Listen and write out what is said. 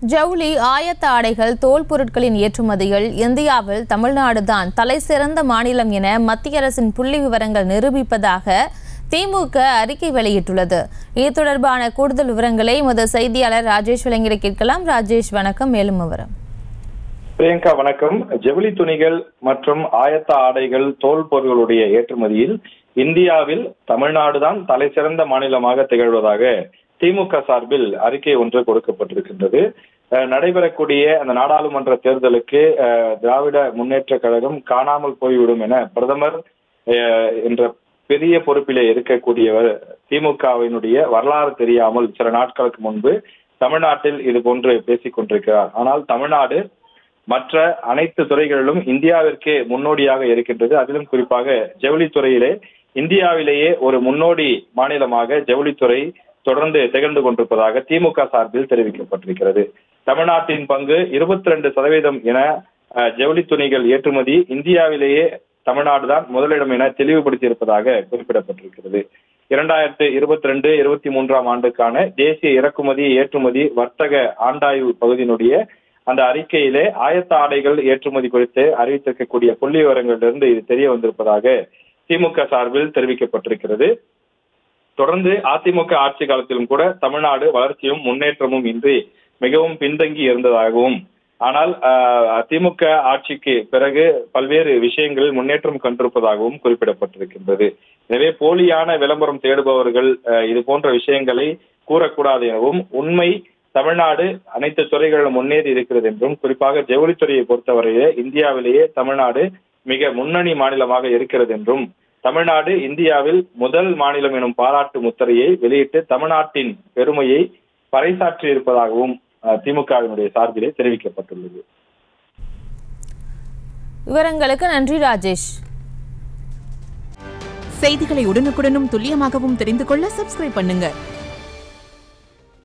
ஜவுளி ஆயத்த ஆடைகள் தோல் பொருட்களின் ஏற்றுமதியில் இந்தியாவில் தமிழ்நாடு தான் தலை சிறந்த மாநிலம் என மத்திய அரசின் புள்ளி விவரங்கள் நிரூபிப்பதாக திமுக அறிக்கை வெளியிட்டுள்ளது இது தொடர்பான கூடுதல் விவரங்களை எமது செய்தியாளர் ராஜேஷ் வழங்கிட கேட்கலாம் ராஜேஷ் வணக்கம் மேலும் விவரம் பிரியங்கா வணக்கம் ஜவுளி துணிகள் மற்றும் ஆயத்த ஆடைகள் தோல் பொருட்களுடைய ஏற்றுமதியில் இந்தியாவில் தமிழ்நாடுதான் தலை சிறந்த மாநிலமாக திகழ்வதாக திமுக சார்பில் அறிக்கை ஒன்று கொடுக்கப்பட்டிருக்கின்றது அஹ் நடைபெறக்கூடிய அந்த நாடாளுமன்ற தேர்தலுக்கு அஹ், திராவிட முன்னேற்ற கழகம் காணாமல் போய்விடும் என பிரதமர் அஹ், என்ற பெரிய பொறுப்பிலே இருக்கக்கூடியவர் திமுகவினுடைய வரலாறு தெரியாமல் சில நாட்களுக்கு முன்பு தமிழ்நாட்டில் இது போன்று பேசிக் கொண்டிருக்கிறார் ஆனால் தமிழ்நாடு மற்ற அனைத்து துறைகளிலும் இந்தியாவிற்கே முன்னோடியாக இருக்கின்றது அதிலும் குறிப்பாக ஜவுளித்துறையிலே இந்தியாவிலேயே ஒரு முன்னோடி மாநிலமாக ஜவுளித்துறை தொடர்ந்து திகழ்ந்து கொண்டிருப்பதாக திமுக சார்பில் தெரிவிக்கப்பட்டிருக்கிறது தமிழ்நாட்டின் பங்கு இருபத்தி ரெண்டு சதவீதம் என அஹ், ஜவுளி துணிகள் ஏற்றுமதி இந்தியாவிலேயே தமிழ்நாடு தான் முதலிடம் என தெளிவுபடுத்தி இருப்பதாக குறிப்பிடப்பட்டிருக்கிறது இரண்டாயிரத்து இருபத்தி ரெண்டு இருபத்தி மூன்றாம் ஆண்டுக்கான தேசிய இறக்குமதி ஏற்றுமதி வர்த்தக ஆண்டாய்வு பகுதியினுடைய அந்த அறிக்கையிலே ஆயத்த ஆடைகள் ஏற்றுமதி குறித்து அறிவித்திருக்கக்கூடிய புள்ளி விவரங்களிலிருந்து இது தெரிய வந்திருப்பதாக திமுக சார்பில் தெரிவிக்கப்பட்டிருக்கிறது தொடர்ந்து அதிமுக ஆட்சி காலத்திலும் கூட தமிழ்நாடு வளர்ச்சியும் முன்னேற்றமும் இன்றி மிகவும் பின்தங்கி இருந்ததாகவும் ஆனால் ஆஹ், திமுக ஆட்சிக்கு பிறகு பல்வேறு விஷயங்களில் முன்னேற்றம் கண்டிருப்பதாகவும் குறிப்பிடப்பட்டிருக்கின்றது எனவே போலியான விளம்பரம் தேடுபவர்கள் ஆஹ், இது போன்ற விஷயங்களை கூறக்கூடாது எனவும் உண்மை தமிழ்நாடு அனைத்து துறைகளிலும் முன்னேறி இருக்கிறது என்றும் குறிப்பாக ஜவுளித்துறையை பொறுத்தவரையே இந்தியாவிலேயே தமிழ்நாடு மிக முன்னணி மாநிலமாக இருக்கிறது என்றும் தமிழ்நாடு இந்தியாவில் முதல் மாநிலம் எனும் பாராட்டு முத்திரையை வெளியிட்டு தமிழ்நாட்டின் பெருமையை பறைசாற்றி இருப்பதாகவும் அஹ், திமுகவினுடைய சார்பிலே தெரிவிக்கப்பட்டுள்ளது விவரங்களுக்கு நன்றி ராஜேஷ் செய்திகளை உடனுக்குடனும் துல்லியமாகவும் தெரிந்து கொள்ள சப்ஸ்கிரைப் பண்ணுங்க